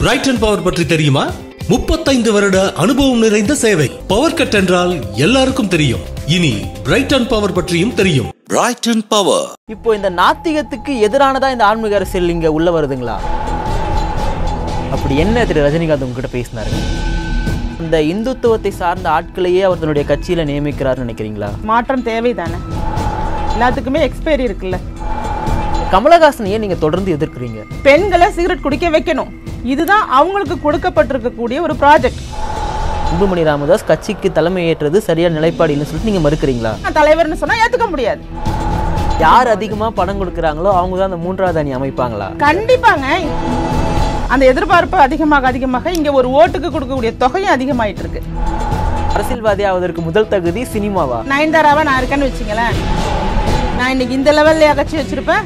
Brayton power பற்றி தெரியுமா முப்பத்தைந்து வருட அனுபவம் நிறைந்த சேவை பவர் கட் என்றால் எல்லாருக்கும் தெரியும் இனி பிரைட்டன் பவர் பற்றியும் தெரியும் Brighton Power. இப்போ இந்த நாத்திகத்துக்கு எதிரானதா இந்த ஆன்மீக அரசியல் இங்க உள்ள வருதுங்களா அப்படி என்ன திரு ரஜினிகாந்த் உங்ககிட்ட பேசினாரு இந்த இந்துத்துவத்தை சார்ந்த ஆட்களையே அவர் தன்னுடைய கட்சியில நியமிக்கிறாருன்னு நினைக்கிறீங்களா மாற்றம் தேவைதானே எல்லாத்துக்குமே எக்ஸ்பைரி இருக்குல்ல கமலஹாசன் ஏன் நீங்க தொடர்ந்து எதிர்க்கிறீங்க பெண்களை சிகரெட் குடிக்க வைக்கணும் இதுதான் அவங்களுக்கு கொடுக்கப்பட்டிருக்கக்கூடிய ஒரு ப்ராஜெக்ட் அன்புமணி ராமதாஸ் கட்சிக்கு தலைமை ஏற்றது சரியான நிலைப்பாடு இல்லைன்னு சொல்லிட்டு நீங்க மறுக்கிறீங்களா தலைவர்னு சொன்னா ஏத்துக்க முடியாது யார் அதிகமா பணம் கொடுக்குறாங்களோ அவங்க தான் அந்த மூன்றாவது அணி அமைப்பாங்களா கண்டிப்பாங்க அந்த எதிர்பார்ப்பு அதிகமாக அதிகமாக இங்க ஒரு ஓட்டுக்கு கொடுக்கக்கூடிய தொகையும் அதிகமாயிட்டு இருக்கு அரசியல்வாதி ஆவதற்கு முதல் தகுதி சினிமாவா நயன்தாராவா நான் இருக்கேன்னு வச்சுங்களேன் நான் இன்னைக்கு இந்த லெவல்ல அகச்சி வச்சிருப்பேன்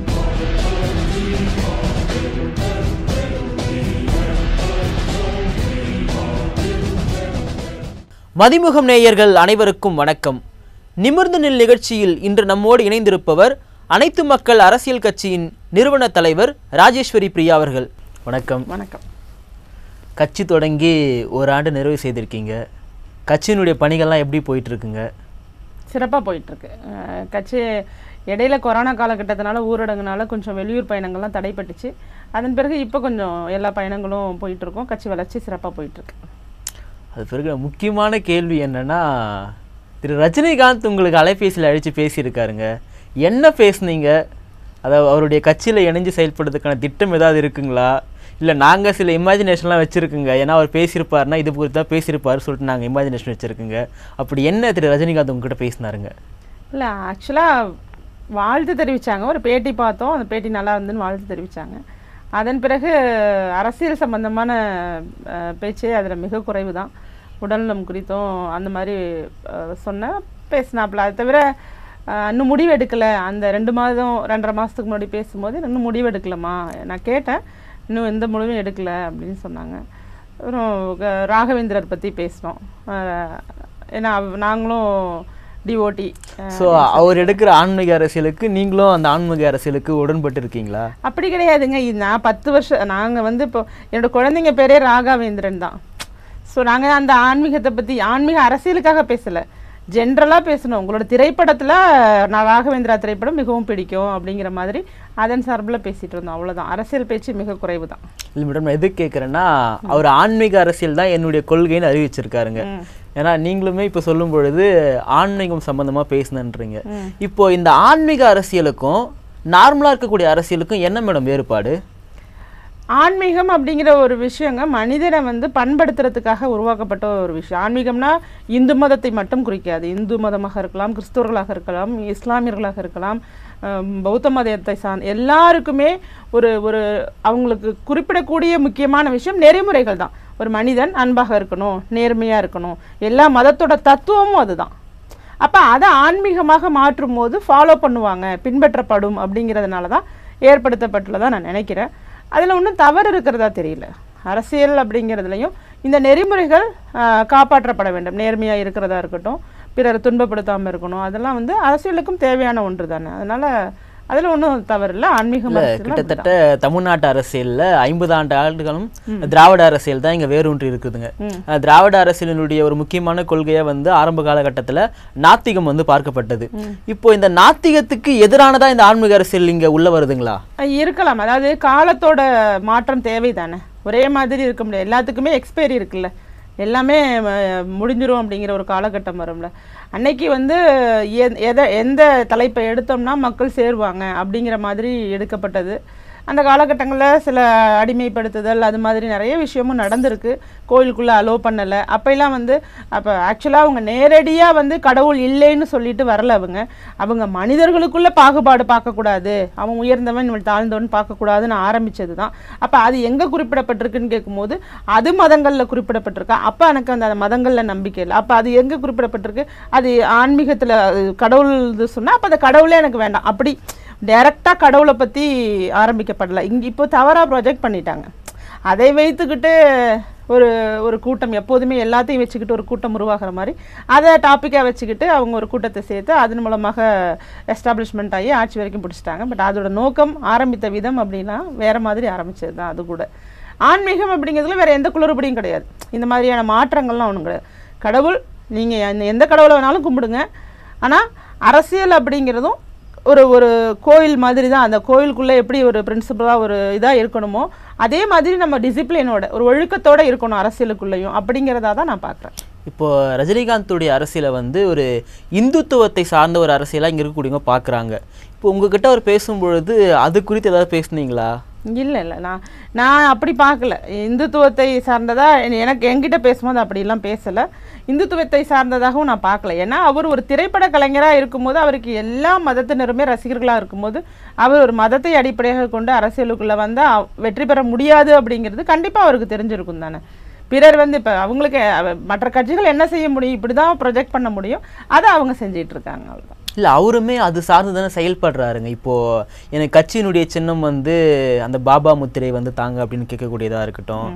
மதிமுகம் நேயர்கள் அனைவருக்கும் வணக்கம் நிமிர்ந்து நில் நிகழ்ச்சியில் இன்று நம்மோடு இணைந்திருப்பவர் அனைத்து மக்கள் அரசியல் கட்சியின் நிறுவன தலைவர் ராஜேஸ்வரி பிரியா அவர்கள் வணக்கம் வணக்கம் கட்சி தொடங்கி ஒரு ஆண்டு நிறைவு செய்திருக்கீங்க கட்சியினுடைய பணிகள்லாம் எப்படி போயிட்டு இருக்குங்க சிறப்பாக போயிட்டுருக்கு அஹ் கட்சி இடையில கொரோனா காலகட்டத்தினால ஊரடங்குனால கொஞ்சம் வெளியூர் பயணங்கள்லாம் தடைப்பட்டுச்சு அதன் பிறகு இப்போ கொஞ்சம் எல்லா பயணங்களும் போயிட்டு இருக்கோம் கட்சி வளர்ச்சி சிறப்பாக போயிட்டுருக்கு அது பிறகு முக்கியமான கேள்வி என்னன்னா திரு ரஜினிகாந்த் உங்களுக்கு அலைபேசியில் அழைச்சு பேசியிருக்காருங்க என்ன பேசுனீங்க அதாவது அவருடைய கட்சியில் இணைஞ்சு செயல்படுறதுக்கான திட்டம் ஏதாவது இருக்குங்களா இல்லை நாங்கள் சில இமேஜினேஷன்லாம் வச்சுருக்குங்க ஏன்னா அவர் பேசியிருப்பாருன்னா இது குறித்து தான் பேசியிருப்பாரு சொல்லிட்டு நாங்கள் இமேஜினேஷன் வச்சுருக்குங்க அப்படி என்ன திரு ரஜினிகாந்த் உங்ககிட்ட பேசினாருங்க இல்லை ஆக்சுவலாக வாழ்த்து தெரிவித்தாங்க ஒரு பேட்டி பார்த்தோம் அந்த பேட்டி நல்லா இருந்துன்னு வாழ்த்து தெரிவித்தாங்க அதன் பிறகு அரசியல் சம்பந்தமான அஹ், பேச்சே அதில் மிக குறைவு தான் உடல்நலம் குறித்தும் அந்த மாதிரி அஹ், சொன்ன பேசினாப்புல அது தவிர அஹ், இன்னும் முடிவு எடுக்கலை அந்த ரெண்டு மாதம் ரெண்டரை மாதத்துக்கு முன்னாடி பேசும்போது இன்னும் முடிவு எடுக்கலம்மா நான் கேட்டேன் இன்னும் எந்த முடிவும் எடுக்கலை அப்படின்னு சொன்னாங்க அப்புறம் க- ராகவேந்திரர் பற்றி பேசினோம் அஹ், ஏன்னா அவ- நாங்களும் டிஓடி ஸோ அவர் எடுக்கிற ஆன்மீக அரசியலுக்கு நீங்களும் அந்த ஆன்மீக அரசியலுக்கு உடன்பட்டு இருக்கீங்களா அப்படி கிடையாதுங்க இது நான் பத்து வருஷம் நாங்கள் வந்து இப்போ என்னோட குழந்தைங்க பேரே ராகவேந்திரன் தான் ஸோ நாங்கள் அந்த ஆன்மீகத்தை பற்றி ஆன்மீக அரசியலுக்காக பேசலை ஜென்ரலாக பேசணும் உங்களோட திரைப்படத்தில் நான் ராகவேந்திரா திரைப்படம் மிகவும் பிடிக்கும் அப்படிங்கிற மாதிரி அதன் சார்பில் பேசிகிட்டு இருந்தோம் அவ்வளவுதான் அரசியல் பேச்சு மிக குறைவு தான் இல்லை மேடம் நான் எது கேட்குறேன்னா அவர் ஆன்மீக அரசியல் தான் என்னுடைய கொள்கைன்னு அறிவிச்சிருக்காருங்க ஏன்னா நீங்களுமே இப்போ சொல்லும் பொழுது ஆன்மீகம் சம்பந்தமா பேசுனன்றீங்க இப்போ இந்த ஆன்மீக அரசியலுக்கும் நார்மலா இருக்கக்கூடிய அரசியலுக்கும் என்ன மேடம் வேறுபாடு ஆன்மீகம் அப்படிங்கிற ஒரு விஷயங்க மனிதனை வந்து பண்படுத்துறதுக்காக உருவாக்கப்பட்ட ஒரு விஷயம் ஆன்மீகம்னா இந்து மதத்தை மட்டும் குறிக்காது இந்து மதமாக இருக்கலாம் கிறிஸ்தவர்களாக இருக்கலாம் இஸ்லாமியர்களாக இருக்கலாம் அஹ் பௌத்த மதத்தை சார்ந்த எல்லாருக்குமே ஒரு ஒரு அவங்களுக்கு குறிப்பிடக்கூடிய முக்கியமான விஷயம் நெறிமுறைகள் தான் ஒரு மனிதன் அன்பாக இருக்கணும் நேர்மையாக இருக்கணும் எல்லா மதத்தோட தத்துவமும் அதுதான் அப்போ அதை ஆன்மீகமாக மாற்றும் போது ஃபாலோ பண்ணுவாங்க பின்பற்றப்படும் அப்படிங்கிறதுனால தான் ஏற்படுத்தப்பட்டுள்ளதா நான் நினைக்கிறேன் அதில் ஒன்றும் தவறு இருக்கிறதா தெரியல அரசியல் அப்படிங்கிறதுலையும் இந்த நெறிமுறைகள் ஆஹ், காப்பாற்றப்பட வேண்டும் நேர்மையாக இருக்கிறதா இருக்கட்டும் பிறர் துன்பப்படுத்தாமல் இருக்கணும் அதெல்லாம் வந்து அரசியலுக்கும் தேவையான ஒன்று தானே அதனால அதில் ஒன்றும் தவறு இல்லை ஆன்மீகம் இல்ல அரசியல்ல கிட்டத்தட்ட தமிழ்நாட்டு அரசியல்ல ஐம்பது ஆண்டு ஆண்டுகளும் திராவிட அரசியல் தான் இங்க வேரூன்றி இருக்குதுங்க அஹ் திராவிட அரசியலினுடைய ஒரு முக்கியமான கொள்கையா வந்து ஆரம்ப காலகட்டத்துல நாத்திகம் வந்து பார்க்கப்பட்டது இப்போ இந்த நாத்திகத்துக்கு எதிரானதா இந்த ஆன்மீக அரசியல் இங்க உள்ள வருதுங்களா அஹ் இருக்கலாம் அதாவது காலத்தோட மாற்றம் தேவைதானே ஒரே மாதிரி இருக்க முடியாது எல்லாத்துக்குமே எக்ஸ்பைரி இருக்குல்ல எல்லாமே அஹ், முடிஞ்சிரும் அப்படிங்கிற ஒரு காலகட்டம் வரும்ல அன்னைக்கு வந்து எ- எதை எந்த தலைப்பை எடுத்தோம்னா மக்கள் சேருவாங்க அப்படிங்கிற மாதிரி எடுக்கப்பட்டது அந்த காலகட்டங்களில் சில அடிமைப்படுத்துதல் அது மாதிரி நிறைய விஷயமும் நடந்திருக்கு கோயிலுக்குள்ளே அலோவ் பண்ணலை அப்போல்லாம் வந்து அப்போ ஆக்சுவலாக அவங்க நேரடியாக வந்து கடவுள் இல்லைன்னு சொல்லிட்டு வரல அவங்க அவங்க மனிதர்களுக்குள்ள பாகுபாடு பார்க்கக்கூடாது அவன் உயர்ந்தவன் இவன் தாழ்ந்தவன் பார்க்கக்கூடாதுன்னு ஆரம்பிச்சது தான் அப்போ அது எங்கே குறிப்பிடப்பட்டிருக்குன்னு கேட்கும்போது அது மதங்களில் குறிப்பிடப்பட்டிருக்கா அப்போ எனக்கு அந்த மதங்களில் நம்பிக்கை இல்லை அப்போ அது எங்கே குறிப்பிடப்பட்டிருக்கு அது ஆன்மீகத்தில் கடவுள் இது சொன்னால் அப்போ அந்த கடவுளே எனக்கு வேண்டாம் அப்படி டைரெக்டாக கடவுளை பற்றி ஆரம்பிக்கப்படலை இங்கே இப்போ தவறாக ப்ரொஜெக்ட் பண்ணிட்டாங்க அதை வைத்துக்கிட்டு ஒரு ஒரு கூட்டம் எப்போதுமே எல்லாத்தையும் வச்சுக்கிட்டு ஒரு கூட்டம் உருவாகிற மாதிரி அதை டாப்பிக்காக வச்சுக்கிட்டு அவங்க ஒரு கூட்டத்தை சேர்த்து அதன் மூலமாக எஸ்டாப்ளிஷ்மெண்ட் ஆகி ஆட்சி வரைக்கும் பிடிச்சிட்டாங்க பட் அதோட நோக்கம் ஆரம்பித்த விதம் அப்படின்னா வேற மாதிரி ஆரம்பிச்சது தான் அது கூட ஆன்மீகம் அப்படிங்கிறதுல வேற எந்த குளறுபடியும் கிடையாது இந்த மாதிரியான மாற்றங்கள்லாம் ஒன்றும் கிடையாது கடவுள் நீங்கள் எந்த கடவுளை வேணாலும் கும்பிடுங்க ஆனால் அரசியல் அப்படிங்கிறதும் ஒரு ஒரு கோயில் மாதிரி தான் அந்த கோயிலுக்குள்ளே எப்படி ஒரு பிரின்சிபலாக ஒரு இதாக இருக்கணுமோ அதே மாதிரி நம்ம டிசிப்ளினோட ஒரு ஒழுக்கத்தோட இருக்கணும் அரசியலுக்குள்ளேயும் அப்படிங்கிறதா தான் நான் பார்க்குறேன் இப்போ ரஜினிகாந்துடைய அரசியலை வந்து ஒரு இந்துத்துவத்தை சார்ந்த ஒரு அரசியலாக இங்கே இருக்கக்கூடியவங்க பார்க்குறாங்க இப்போ உங்ககிட்ட அவர் பேசும்பொழுது அது குறித்து ஏதாவது பேசுனீங்களா இல்லை இல்லை நான் நான் அப்படி பார்க்கல இந்துத்துவத்தை சார்ந்ததா என- எனக்கு என்கிட்ட பேசும்போது அப்படிலாம் பேசலை இந்துத்துவத்தை சார்ந்ததாகவும் நான் பார்க்கல ஏன்னா அவர் ஒரு திரைப்பட கலைஞராக இருக்கும்போது அவருக்கு எல்லா மதத்தினருமே ரசிகர்களாக இருக்கும்போது அவர் ஒரு மதத்தை அடிப்படையாக கொண்டு அரசியலுக்குள்ளே வந்தால் வெற்றி பெற முடியாது அப்படிங்கிறது கண்டிப்பாக அவருக்கு தெரிஞ்சிருக்கும் தானே பிறர் வந்து இப்போ அவங்களுக்கு அவ- மற்ற கட்சிகள் என்ன செய்ய முடியும் இப்படி தான் ப்ரொஜெக்ட் பண்ண முடியும் அதை அவங்க செஞ்சிட்டு இருக்காங்க அவ்வளோதான் இல்லை அவருமே அது சார்ந்து தானே செயல்படுறாருங்க இப்போது எனக்கு கட்சியினுடைய சின்னம் வந்து அந்த பாபா முத்திரை வந்து தாங்க அப்படின்னு கேட்கக்கூடியதாக இருக்கட்டும்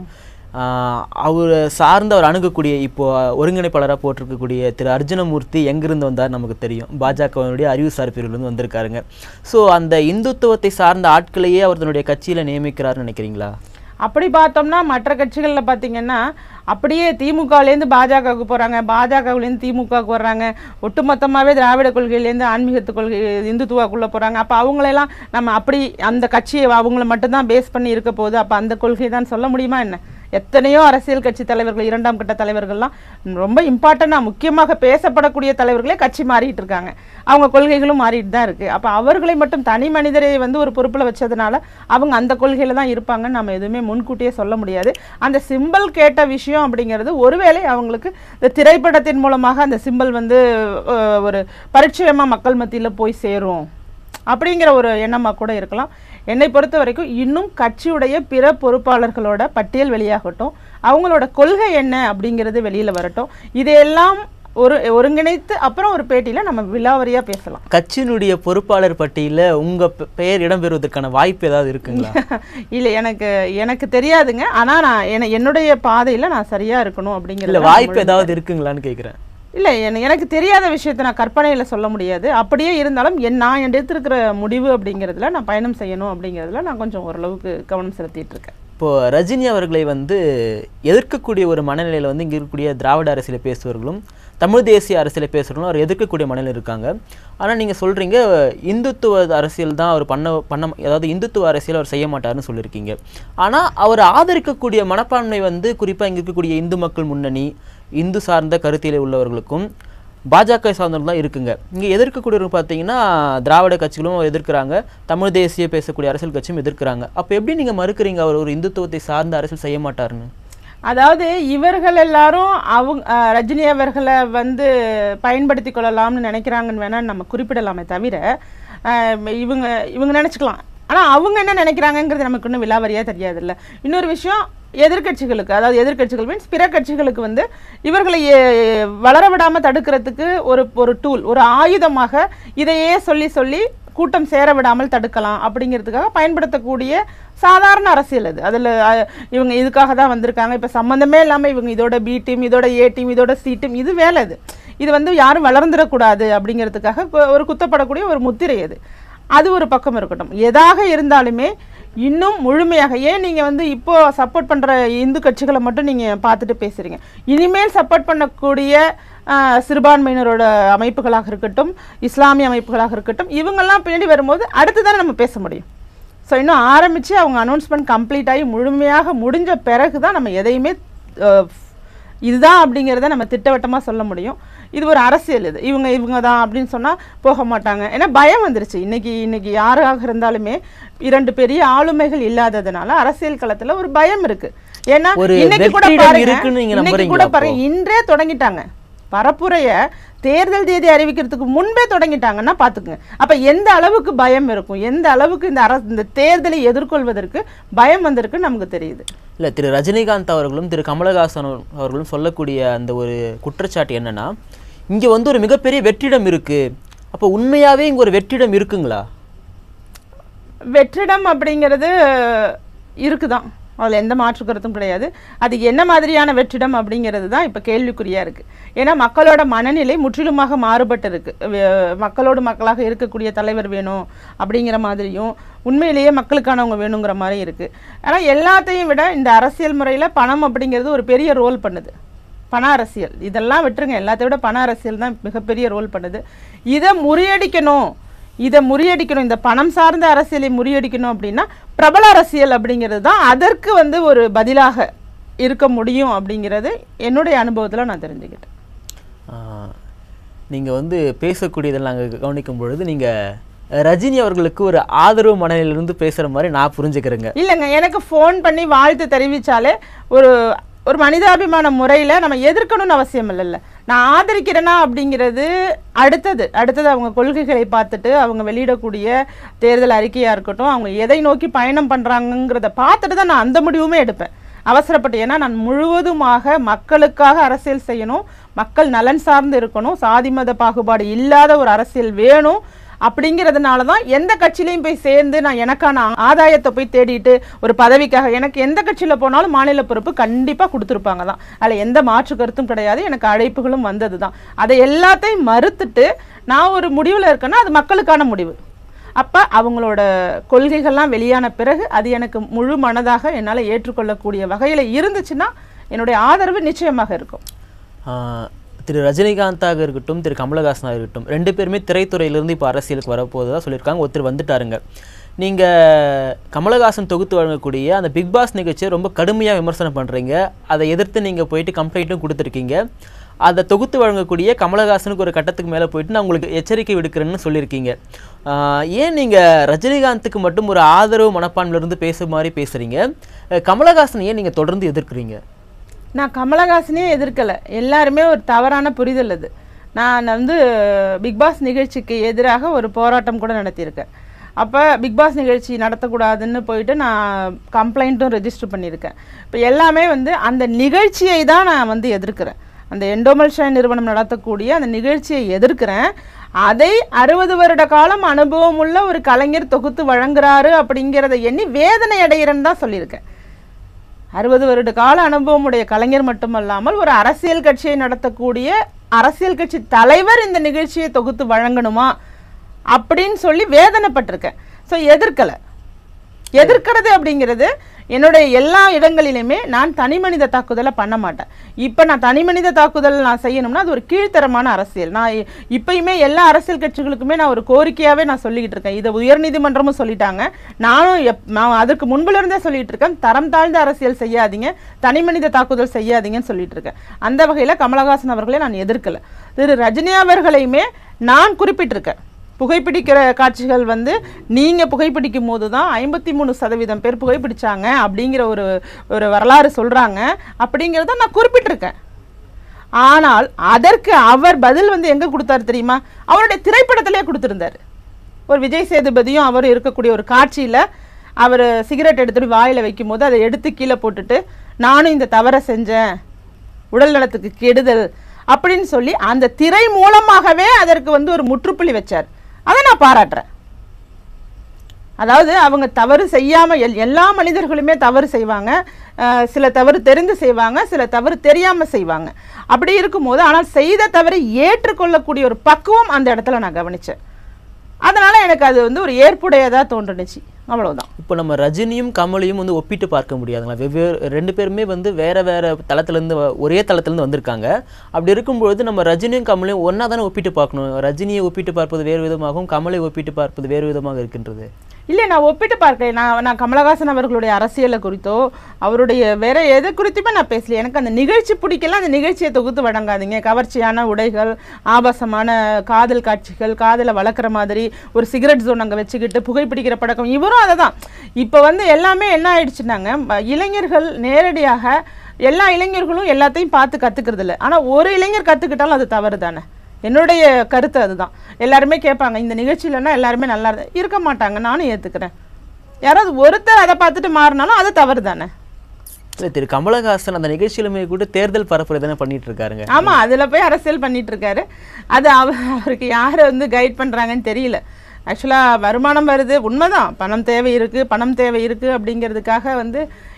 அவர் சார்ந்து அவர் அணுகக்கூடிய இப்போ ஒருங்கிணைப்பாளராக போட்டிருக்கக்கூடிய திரு அர்ஜுனமூர்த்தி எங்கிருந்து வந்தார் நமக்கு தெரியும் பாஜகவினுடைய அறிவுசார் பிரிவிலிருந்து வந்திருக்காருங்க ஸோ அந்த இந்துத்துவத்தை சார்ந்த ஆட்களையே அவர் தன்னுடைய கட்சியில் நியமிக்கிறாருன்னு நினைக்கிறீங்களா அப்படி பார்த்தோம்னா மற்ற கட்சிகளில் பார்த்தீங்கன்னா அப்படியே திமுகலேருந்து பாஜகவுக்கு போகிறாங்க பாஜகவுலேருந்து திமுகவுக்கு வர்றாங்க ஒட்டுமொத்தமாகவே திராவிட கொள்கையிலேருந்து ஆன்மீகத்து கொள்கை இந்துத்துவாக்குள்ளே போகிறாங்க அப்போ அவங்களெல்லாம் நம்ம அப்படி அந்த கட்சியை அவங்கள மட்டும்தான் பேஸ் பண்ணி இருக்க போகுது அப்போ அந்த கொள்கை தான் சொல்ல முடியுமா என்ன எத்தனையோ அரசியல் கட்சி தலைவர்கள் இரண்டாம் கட்ட தலைவர்கள்லாம் ரொம்ப இம்பார்ட்டண்டாக முக்கியமாக பேசப்படக்கூடிய தலைவர்களே கட்சி மாறிட்டு இருக்காங்க அவங்க கொள்கைகளும் மாறிட்டு தான் இருக்குது அப்போ அவர்களை மட்டும் தனி மனிதரை வந்து ஒரு பொறுப்பில் வச்சதுனால அவங்க அந்த கொள்கையில் தான் இருப்பாங்கன்னு நம்ம எதுவுமே முன்கூட்டியே சொல்ல முடியாது அந்த சிம்பல் கேட்ட விஷயம் அப்படிங்கிறது ஒருவேளை அவங்களுக்கு இந்த திரைப்படத்தின் மூலமாக அந்த சிம்பல் வந்து அஹ், ஒரு பரிச்சயமாக மக்கள் மத்தியில் போய் சேரும் அப்படிங்கிற ஒரு எண்ணமாக கூட இருக்கலாம் என்னை பொறுத்த வரைக்கும் இன்னும் கட்சியுடைய பிற பொறுப்பாளர்களோட பட்டியல் வெளியாகட்டும் அவங்களோட கொள்கை என்ன அப்படிங்கிறது வெளியில் வரட்டும் இதையெல்லாம் ஒரு ஒருங்கிணைத்து அப்புறம் ஒரு பேட்டியில் நம்ம விலாவரியாக பேசலாம் கட்சியினுடைய பொறுப்பாளர் பட்டியலில் உங்கள் பெயர் இடம்பெறுவதற்கான வாய்ப்பு ஏதாவது இருக்குங்களா இல்லை எனக்கு எனக்கு தெரியாதுங்க ஆனால் நான் என- என்னுடைய பாதையில் நான் சரியாக இருக்கணும் இல்லை அப்படிங்கிற வாய்ப்பு ஏதாவது இருக்குங்களான்னு கேட்குறேன் இல்லை என- எனக்கு தெரியாத விஷயத்தை நான் கற்பனையில் சொல்ல முடியாது அப்படியே இருந்தாலும் என் நான் எடுத்திருக்கிற முடிவு அப்படிங்கிறதுல நான் பயணம் செய்யணும் அப்படிங்கிறதுல நான் கொஞ்சம் ஓரளவுக்கு கவனம் செலுத்திட்டு இருக்கேன் இப்போ ரஜினி அவர்களை வந்து எதிர்க்கக்கூடிய ஒரு மனநிலையில் வந்து இங்கே இருக்கக்கூடிய திராவிட அரசியலை பேசுபவர்களும் தமிழ் தேசிய அரசியலை பேசுகிறவங்களும் அவர் எதிர்க்கக்கூடிய மனநிலை இருக்காங்க ஆனால் நீங்கள் சொல்கிறீங்க இந்துத்துவ அரசியல் தான் அவர் பண்ண பண்ண அதாவது இந்துத்துவ அரசியல் அவர் செய்ய மாட்டாருன்னு சொல்லியிருக்கீங்க ஆனால் அவர் ஆதரிக்கக்கூடிய மனப்பான்மை வந்து குறிப்பாக இங்கே இருக்கக்கூடிய இந்து மக்கள் முன்னணி இந்து சார்ந்த கருத்தியலை உள்ளவர்களுக்கும் பாஜக சார்ந்தவர்கள் தான் இருக்குங்க இங்கே எதிர்க்கக்கூடியவங்க பார்த்தீங்கன்னா திராவிட கட்சிகளும் எதிர்க்கிறாங்க தமிழ் தேசிய பேசக்கூடிய அரசியல் கட்சியும் எதிர்க்கிறாங்க அப்போ எப்படி நீங்கள் மறுக்கிறீங்க அவர் ஒரு இந்துத்துவத்தை சார்ந்த அரசியல் செய்ய மாட்டாருன்னு அதாவது இவர்கள் எல்லாரும் அவங்க அஹ், ரஜினி அவர்களை வந்து பயன்படுத்தி கொள்ளலாம்னு நினைக்கிறாங்கன்னு வேணா நம்ம குறிப்பிடலாமே தவிர அஹ், இவங்க இவங்க நினச்சிக்கலாம் ஆனால் அவங்க என்ன நினைக்கிறாங்கங்கிறது நமக்கு இன்னும் விலாவரியாக தெரியாதுல்ல இன்னொரு விஷயம் எதிர்க்கட்சிகளுக்கு அதாவது எதிர்க்கட்சிகள் மீன்ஸ் பிற கட்சிகளுக்கு வந்து இவர்களை எ- வளர விடாமல் தடுக்கிறதுக்கு ஒரு ஒரு டூல் ஒரு ஆயுதமாக இதையே சொல்லி சொல்லி கூட்டம் சேர விடாமல் தடுக்கலாம் அப்படிங்கிறதுக்காக பயன்படுத்தக்கூடிய சாதாரண அரசியல் அது அதில் இவங்க இதுக்காக தான் வந்திருக்காங்க இப்போ சம்மந்தமே இல்லாமல் இவங்க இதோட பி டீம் இதோட ஏ டீம் இதோட சி டீம் இது வேலை இது இது வந்து யாரும் வளர்ந்துடக்கூடாது அப்படிங்கிறதுக்காக கு- ஒரு குத்தப்படக்கூடிய ஒரு முத்திரை அது அது ஒரு பக்கம் இருக்கட்டும் எதாக இருந்தாலுமே இன்னும் முழுமையாக ஏன் நீங்கள் வந்து இப்போ சப்போர்ட் பண்ணுற இந்து கட்சிகளை மட்டும் நீங்கள் பார்த்துட்டு பேசுகிறீங்க இனிமேல் சப்போர்ட் பண்ணக்கூடிய ஆஹ், சிறுபான்மையினரோட அமைப்புகளாக இருக்கட்டும் இஸ்லாமிய அமைப்புகளாக இருக்கட்டும் இவங்கெல்லாம் பின்னாடி வரும்போது அடுத்து தானே நம்ம பேச முடியும் ஸோ இன்னும் ஆரம்பித்து அவங்க அனௌன்ஸ்மெண்ட் கம்ப்ளீட் ஆகி முழுமையாக முடிஞ்ச பிறகு தான் நம்ம எதையுமே அஹ், இதுதான் அப்படிங்கிறத நம்ம திட்டவட்டமாக சொல்ல முடியும் இது ஒரு அரசியல் இது இவங்க இவங்க தான் அப்படின்னு சொன்னால் போக மாட்டாங்க ஏன்னா பயம் வந்துருச்சு இன்னைக்கு இன்னைக்கு யாராக இருந்தாலுமே இரண்டு பெரிய ஆளுமைகள் இல்லாததுனால அரசியல் களத்துல ஒரு பயம் இருக்கு ஏன்னா ஒரு இன்னைக்கு கூட வெற்றிடம் பாருங்க இருக்குன்னு நீங்க இன்னைக்கு நம்புறீங்களா கூட அப்போ? பாருங்க இன்றே தொடங்கிட்டாங்க பரப்புரைய தேர்தல் தேதி அறிவிக்கிறதுக்கு முன்பே தொடங்கிட்டாங்கன்னா பார்த்துக்குங்க அப்ப எந்த அளவுக்கு பயம் இருக்கும் எந்த அளவுக்கு இந்த அரசு இந்த தேர்தலை எதிர்கொள்வதற்கு பயம் வந்திருக்குன்னு நமக்கு தெரியுது இல்லை திரு ரஜினிகாந்த் அவர்களும் திரு கமலஹாசன் அவர்களும் சொல்லக்கூடிய அந்த ஒரு குற்றச்சாட்டு என்னன்னா இங்கே வந்து ஒரு மிகப்பெரிய வெற்றிடம் இருக்கு அப்போ உண்மையாவே இங்கே ஒரு வெற்றிடம் இருக்குங்களா வெற்றிடம் அப்படிங்கிறது இருக்குதான் அதில் எந்த மாற்று கருத்தும் கிடையாது அது என்ன மாதிரியான வெற்றிடம் அப்படிங்கிறது தான் இப்போ கேள்விக்குறியாக இருக்குது ஏன்னா மக்களோட மனநிலை முற்றிலுமாக மாறுபட்டு இருக்கு வே- மக்களோடு மக்களாக இருக்கக்கூடிய தலைவர் வேணும் அப்படிங்கிற மாதிரியும் உண்மையிலேயே மக்களுக்கானவங்க வேணுங்கிற மாதிரி இருக்குது ஆனால் எல்லாத்தையும் விட இந்த அரசியல் முறையில் பணம் அப்படிங்கிறது ஒரு பெரிய ரோல் பண்ணுது பண அரசியல் இதெல்லாம் விட்டுருங்க எல்லாத்தையும் விட பண அரசியல் தான் மிகப்பெரிய ரோல் பண்ணுது இதை முறியடிக்கணும் இதை முறியடிக்கணும் இந்த பணம் சார்ந்த அரசியலை முறியடிக்கணும் அப்படின்னா பிரபல அரசியல் அப்படிங்கிறது தான் அதற்கு வந்து ஒரு பதிலாக இருக்க முடியும் அப்படிங்கிறது என்னுடைய அனுபவத்தில் நான் தெரிஞ்சுக்கிட்டேன் நீங்கள் வந்து பேசக்கூடியதில் நாங்கள் கவனிக்கும் பொழுது நீங்கள் ரஜினி அவர்களுக்கு ஒரு ஆதரவு மனநிலையிலிருந்து பேசுகிற மாதிரி நான் புரிஞ்சுக்கிறேங்க இல்லைங்க எனக்கு ஃபோன் பண்ணி வாழ்த்து தெரிவித்தாலே ஒரு ஒரு மனிதாபிமான முறையில் நம்ம எதிர்க்கணும்னு அவசியம் இல்லைல்ல நான் ஆதரிக்கிறேனா அப்படிங்கிறது அடுத்தது அடுத்தது அவங்க கொள்கைகளை பார்த்துட்டு அவங்க வெளியிடக்கூடிய தேர்தல் அறிக்கையாக இருக்கட்டும் அவங்க எதை நோக்கி பயணம் பண்ணுறாங்கங்கிறத பார்த்துட்டு தான் நான் அந்த முடிவுமே எடுப்பேன் அவசரப்பட்டு ஏன்னா நான் முழுவதுமாக மக்களுக்காக அரசியல் செய்யணும் மக்கள் நலன் சார்ந்து இருக்கணும் சாதி மத பாகுபாடு இல்லாத ஒரு அரசியல் வேணும் அப்படிங்கிறதுனால தான் எந்த கட்சியிலையும் போய் சேர்ந்து நான் எனக்கான ஆதாயத்தை போய் தேடிட்டு ஒரு பதவிக்காக எனக்கு எந்த கட்சியில் போனாலும் மாநில பொறுப்பு கண்டிப்பாக கொடுத்துருப்பாங்க தான் அதில் எந்த மாற்று கருத்தும் கிடையாது எனக்கு அழைப்புகளும் வந்தது தான் அதை எல்லாத்தையும் மறுத்துட்டு நான் ஒரு முடிவில் இருக்கேன்னா அது மக்களுக்கான முடிவு அப்போ அவங்களோட கொள்கைகள்லாம் வெளியான பிறகு அது எனக்கு முழு மனதாக என்னால் ஏற்றுக்கொள்ளக்கூடிய வகையில் இருந்துச்சுன்னா என்னுடைய ஆதரவு நிச்சயமாக இருக்கும் ஆஹ் திரு ரஜினிகாந்தாக இருக்கட்டும் திரு கமலஹாசனாக இருக்கட்டும் ரெண்டு பேருமே திரைத்துறையிலிருந்து இப்போ அரசியலுக்கு வரப்போகுதா சொல்லியிருக்காங்க ஒருத்தர் வந்துட்டாருங்க நீங்கள் கமலஹாசன் தொகுத்து வழங்கக்கூடிய அந்த பிக் பாஸ் நிகழ்ச்சியை ரொம்ப கடுமையாக விமர்சனம் பண்ணுறீங்க அதை எதிர்த்து நீங்கள் போயிட்டு கம்ப்ளைண்ட்டும் கொடுத்துருக்கீங்க அதை தொகுத்து வழங்கக்கூடிய கமலஹாசனுக்கு ஒரு கட்டத்துக்கு மேலே போயிட்டு நான் உங்களுக்கு எச்சரிக்கை விடுக்கிறேன்னு சொல்லியிருக்கீங்க ஆஹ் ஏன் நீங்கள் ரஜினிகாந்துக்கு மட்டும் ஒரு ஆதரவு மனப்பான்மையிலிருந்து பேச மாதிரி பேசுகிறீங்க கமலஹாசன் ஏன் நீங்கள் தொடர்ந்து எதிர்க்கிறீங்க நான் கமலஹாசனே எதிர்க்கலை எல்லாருமே ஒரு தவறான புரிதல் அது நான் வந்து பிக் பாஸ் நிகழ்ச்சிக்கு எதிராக ஒரு போராட்டம் கூட நடத்தியிருக்கேன் அப்போ பிக் பாஸ் நிகழ்ச்சி நடத்தக்கூடாதுன்னு போயிட்டு நான் கம்ப்ளைண்ட்டும் ரெஜிஸ்டர் பண்ணியிருக்கேன் இப்போ எல்லாமே வந்து அந்த நிகழ்ச்சியை தான் நான் வந்து எதிர்க்கிறேன் அந்த எண்டோமல் ஷைன் நிறுவனம் நடத்தக்கூடிய அந்த நிகழ்ச்சியை எதிர்க்கிறேன் அதை அறுபது வருட காலம் அனுபவம் உள்ள ஒரு கலைஞர் தொகுத்து வழங்குறாரு அப்படிங்கிறத எண்ணி வேதனை அடைகிறேன்னு தான் சொல்லியிருக்கேன் அறுபது வருட கால அனுபவம் உடைய கலைஞர் மட்டுமல்லாமல் ஒரு அரசியல் கட்சியை நடத்தக்கூடிய அரசியல் கட்சி தலைவர் இந்த நிகழ்ச்சியை தொகுத்து வழங்கணுமா அப்படின்னு சொல்லி வேதனைப்பட்டிருக்கேன் ஸோ எதிர்க்கலை எதிர்க்கிறது அப்படிங்கிறது என்னுடைய எல்லா இடங்களிலுமே நான் தனி மனித தாக்குதலை பண்ண மாட்டேன் இப்போ நான் தனி மனித தாக்குதல் நான் செய்யணும்னா அது ஒரு கீழ்த்தரமான அரசியல் நான் இ- இப்பயுமே எல்லா அரசியல் கட்சிகளுக்குமே நான் ஒரு கோரிக்கையாகவே நான் சொல்லிக்கிட்டு இருக்கேன் இதை உயர்நீதிமன்றமும் சொல்லிட்டாங்க நானும் எப் நான் அதற்கு முன்புல இருந்தே சொல்லிட்டு இருக்கேன் தரம் தாழ்ந்த அரசியல் செய்யாதீங்க தனி மனித தாக்குதல் செய்யாதீங்கன்னு சொல்லிட்டு இருக்கேன் அந்த வகையில் கமலஹாசன் அவர்களை நான் எதிர்க்கல திரு ரஜினி அவர்களையுமே நான் குறிப்பிட்டிருக்கேன் புகைப்பிடிக்கிற காட்சிகள் வந்து நீங்க புகைப்பிடிக்கும் போது தான் ஐம்பத்தி மூணு சதவீதம் பேர் புகைப்பிடிச்சாங்க அப்படிங்கிற ஒரு ஒரு வரலாறு சொல்றாங்க அப்படிங்கிறத நான் குறிப்பிட்டிருக்கேன் ஆனால் அதற்கு அவர் பதில் வந்து எங்க கொடுத்தாரு தெரியுமா அவருடைய திரைப்படத்திலே கொடுத்திருந்தாரு ஒரு விஜய் சேதுபதியும் அவர் இருக்கக்கூடிய ஒரு காட்சியில அவர் சிகரெட் எடுத்துட்டு வாயில வைக்கும்போது அதை எடுத்து கீழே போட்டுட்டு நானும் இந்த தவறை செஞ்சேன் உடல் நலத்துக்கு கெடுதல் அப்படின்னு சொல்லி அந்த திரை மூலமாகவே அதற்கு வந்து ஒரு முற்றுப்புள்ளி வச்சார் அதை நான் பாராட்டுறேன் அதாவது அவங்க தவறு செய்யாம எல் எல்லா மனிதர்களுமே தவறு செய்வாங்க அஹ் சில தவறு தெரிந்து செய்வாங்க சில தவறு தெரியாம செய்வாங்க அப்படி இருக்கும்போது ஆனால் செய்த தவறை ஏற்றுக்கொள்ளக்கூடிய ஒரு பக்குவம் அந்த இடத்துல நான் கவனிச்சேன் அதனால எனக்கு அது வந்து ஒரு ஏற்புடையதா தோன்றுனுச்சு அவ்வளவுதான் இப்போ நம்ம ரஜினியும் கமலையும் வந்து ஒப்பிட்டு பார்க்க முடியாதுங்களா வெவ்வேறு ரெண்டு பேருமே வந்து வேற வேற தளத்துலேருந்து ஒரே தளத்துலேருந்து வந்திருக்காங்க அப்படி இருக்கும்பொழுது நம்ம ரஜினியும் கமலையும் ஒன்றா தானே ஒப்பிட்டு பார்க்கணும் ரஜினியை ஒப்பிட்டு பார்ப்பது வேறு விதமாகவும் கமலை ஒப்பிட்டு பார்ப்பது வேறு விதமாக இருக்கின்றது இல்லை நான் ஒப்பிட்டு பார்க்கல நான் நான் கமலஹாசன் அவர்களுடைய அரசியலை குறித்தோ அவருடைய வேற எது குறித்துமே நான் பேசல எனக்கு அந்த நிகழ்ச்சி பிடிக்கல அந்த நிகழ்ச்சியை தொகுத்து வழங்காதீங்க கவர்ச்சியான உடைகள் ஆபாசமான காதல் காட்சிகள் காதலை வளர்க்குற மாதிரி ஒரு சிகரெட் ஜோன் அங்கே வச்சுக்கிட்டு புகைப்பிடிக்கிற பழக்கம் இவரும் அதை தான் இப்போ வந்து எல்லாமே என்ன ஆயிடுச்சுன்னாங்க ம- இளைஞர்கள் நேரடியாக எல்லா இளைஞர்களும் எல்லாத்தையும் பார்த்து கற்றுக்கிறது இல்லை ஆனால் ஒரு இளைஞர் கற்றுக்கிட்டாலும் அது தவறு தானே என்னுடைய கருத்து அதுதான் எல்லாருமே கேட்பாங்க இந்த நிகழ்ச்சியிலன்னா எல்லாருமே நல்லா இரு- இருக்க மாட்டாங்க நானும் ஏற்றுக்கிறேன் யாராவது ஒருத்தர் அதை பார்த்துட்டு மாறினாலும் அது தவறு தானே இல்லை திரு கமலஹாசன் அந்த நிகழ்ச்சியிலுமே கூட தேர்தல் பரப்புரை தானே பண்ணிட்டு இருக்காருங்க ஆமா அதுல போய் அரசியல் பண்ணிட்டு இருக்காரு அது அவ அவருக்கு யாரை வந்து கைட் பண்றாங்கன்னு தெரியல ஆக்சுவலா வருமானம் வருது உண்மைதான் பணம் தேவை இருக்கு பணம் தேவை இருக்கு அப்படிங்கிறதுக்காக வந்து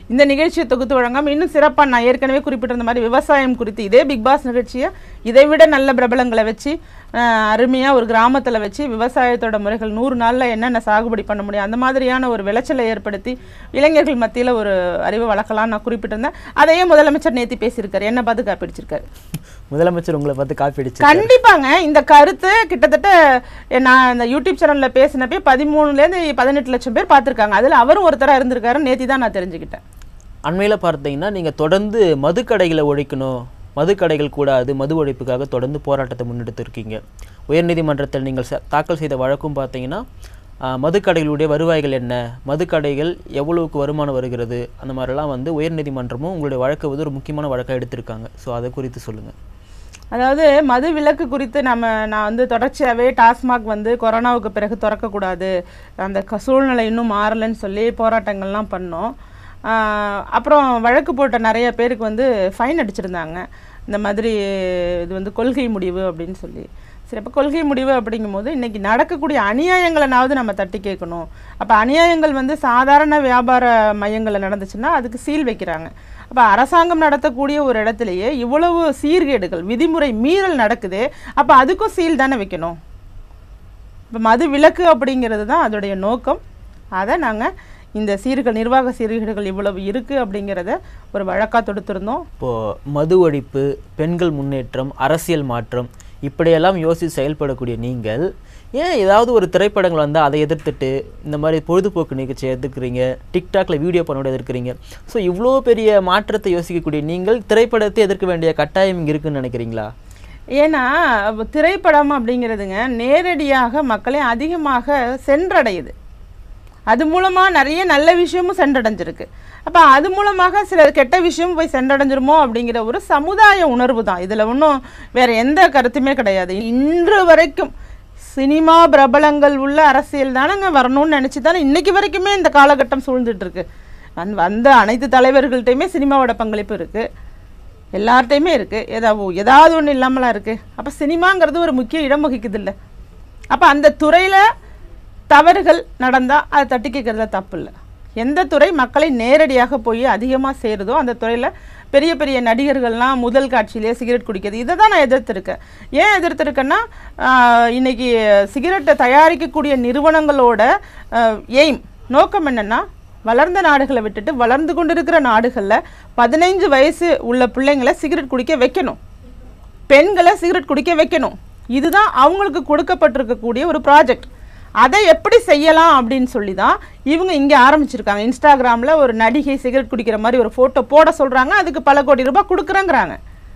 இந்த நிகழ்ச்சியை தொகுத்து வழங்காம இன்னும் சிறப்பா நான் ஏற்கனவே குறிப்பிட்டிருந்த மாதிரி விவசாயம் குறித்து இதே பிக் பாஸ் நிகழ்ச்சியை இதை விட நல்ல பிரபலங்களை வச்சு அஹ், அருமையா ஒரு கிராமத்துல வச்சு விவசாயத்தோட முறைகள் நூறு நாள்ல என்னென்ன சாகுபடி பண்ண முடியும் அந்த மாதிரியான ஒரு விளைச்சலை ஏற்படுத்தி இளைஞர்கள் மத்தியில ஒரு அறிவை வளர்க்கலாம் நான் குறிப்பிட்டிருந்தேன் அதையே முதலமைச்சர் நேத்தி பேசியிருக்காரு என்ன பார்த்து காப்பிடிச்சிருக்காரு முதலமைச்சர் உங்களை பார்த்து காப்பி அடிச்சு கண்டிப்பாங்க இந்த கருத்து கிட்டத்தட்ட எ- நான் இந்த யூடியூப் சேனல்ல பேசினப்பே பதிமூணுலேருந்து பதினெட்டு லட்சம் பேர் பார்த்திருக்காங்க அதுல அவரும் ஒருத்தரா இருந்திருக்காரு நேத்தி தான் நான் தெரிஞ்சுக்கிட்டேன் அண்மையில பார்த்தீங்கன்னா நீங்க தொடர்ந்து மதுக்கடைகளை ஒழிக்கணும் மதுக்கடைகள் கூடாது மது ஒழிப்புக்காக தொடர்ந்து போராட்டத்தை முன்னெடுத்திருக்கீங்க உயர்நீதிமன்றத்தில் நீங்கள் ச- தாக்கல் செய்த வழக்கும் பார்த்தீங்கன்னா ஆஹ், மதுக்கடைகளுடைய வருவாய்கள் என்ன மதுக்கடைகள் எவ்வளவுக்கு வருமானம் வருகிறது அந்த மாதிரிலாம் வந்து உயர்நீதிமன்றமும் உங்களுடைய வழக்கை வந்து ஒரு முக்கியமான வழக்காக எடுத்திருக்காங்க ஸோ அதை குறித்து சொல்லுங்க அதாவது மது விலக்கு குறித்து நம்ம நான் வந்து தொடர்ச்சியாகவே டாஸ்மாக் வந்து கொரோனாவுக்கு பிறகு திறக்கக்கூடாது அந்த க- சூழ்நிலை இன்னும் மாறலைன்னு சொல்லி போராட்டங்கள்லாம் பண்ணோம் ஆஹ் அப்புறம் வழக்கு போட்ட நிறைய பேருக்கு வந்து ஃபைன் அடிச்சிருந்தாங்க இந்த மாதிரி இது வந்து கொள்கை முடிவு அப்படின்னு சொல்லி சரி அப்போ கொள்கை முடிவு அப்படிங்கும்போது இன்னைக்கு நடக்கக்கூடிய அநியாயங்களைனாவது நம்ம தட்டி கேட்கணும் அப்போ அநியாயங்கள் வந்து சாதாரண வியாபார மையங்களில் நடந்துச்சுன்னா அதுக்கு சீல் வைக்கிறாங்க அப்போ அரசாங்கம் நடத்தக்கூடிய ஒரு இடத்துலையே இவ்வளவு சீர்கேடுகள் விதிமுறை மீறல் நடக்குது அப்போ அதுக்கும் சீல் தானே வைக்கணும் இப்போ மது விலக்கு அப்படிங்கிறது தான் அதோடைய நோக்கம் அதை நாங்கள் இந்த சீர்கள் நிர்வாக சீர்கேடுகள் இவ்வளவு இருக்குது அப்படிங்கிறத ஒரு வழக்காக தொடுத்திருந்தோம் இப்போ மது ஒழிப்பு பெண்கள் முன்னேற்றம் அரசியல் மாற்றம் இப்படியெல்லாம் யோசித்து செயல்படக்கூடிய நீங்கள் ஏன் ஏதாவது ஒரு திரைப்படங்கள் வந்தால் அதை எதிர்த்துட்டு இந்த மாதிரி பொழுதுபோக்கு நிகழ்ச்சியை எதிர்க்கிறீங்க டிக்டாக்ல வீடியோ பண்ணோட எதிர்க்கிறீங்க ஸோ இவ்வளோ பெரிய மாற்றத்தை யோசிக்கக்கூடிய நீங்கள் திரைப்படத்தை எதிர்க்க வேண்டிய கட்டாயம் இங்கே இருக்குன்னு நினைக்கிறீங்களா ஏன்னா அப்ப திரைப்படம் அப்படிங்கிறதுங்க நேரடியாக மக்களை அதிகமாக சென்றடையுது அது மூலமா நிறைய நல்ல விஷயமும் சென்றடைஞ்சிருக்கு அப்ப அது மூலமாக சில கெட்ட விஷயம் போய் சென்றடைஞ்சிருமோ அப்படிங்கிற ஒரு சமுதாய உணர்வு தான் இதுல ஒன்றும் வேற எந்த கருத்துமே கிடையாது இன்று வரைக்கும் சினிமா பிரபலங்கள் உள்ள அரசியல் தானங்க வரணும்னு நினைச்சு தானே இன்னைக்கு வரைக்குமே இந்த காலகட்டம் சூழ்ந்துட்டு இருக்கு வந் வந்த அனைத்து தலைவர்கள்ட்டையுமே சினிமாவோட பங்களிப்பு இருக்கு எல்லார்ட்டையுமே இருக்கு ஏதாவது ஏதாவது ஒன்று இல்லாமலாம் இருக்கு அப்போ சினிமாங்கிறது ஒரு முக்கிய இடம் வகிக்குது இல்லை அப்போ அந்த துறையில தவறுகள் நடந்தா அதை தட்டி கேட்கறதுல தப்பு இல்லை எந்த துறை மக்களை நேரடியாக போய் அதிகமாக சேருதோ அந்த துறையில பெரிய பெரிய நடிகர்கள்லாம் முதல் காட்சியிலே சிகரெட் குடிக்கிறது இதை தான் நான் எதிர்த்திருக்கேன் ஏன் எதிர்த்திருக்கேன்னா ஆஹ், இன்னைக்கு சிகரெட்டை தயாரிக்கக்கூடிய நிறுவனங்களோட எய்ம் நோக்கம் என்னன்னா வளர்ந்த நாடுகளை விட்டுட்டு வளர்ந்து கொண்டிருக்கிற நாடுகளில் பதினைஞ்சு வயசு உள்ள பிள்ளைங்களை சிகரெட் குடிக்க வைக்கணும் பெண்களை சிகரெட் குடிக்க வைக்கணும் இதுதான் அவங்களுக்கு கொடுக்கப்பட்டிருக்கக்கூடிய ஒரு ப்ராஜெக்ட் அதை எப்படி செய்யலாம் அப்படின்னு சொல்லி தான் இவங்க இங்கே ஆரம்பிச்சிருக்காங்க இன்ஸ்டாகிராமில் ஒரு நடிகை சிகரெட் குடிக்கிற மாதிரி ஒரு ஃபோட்டோ போட சொல்கிறாங்க அதுக்கு பல கோடி ரூபாய் கொடுக்குறேங்கிறாங்க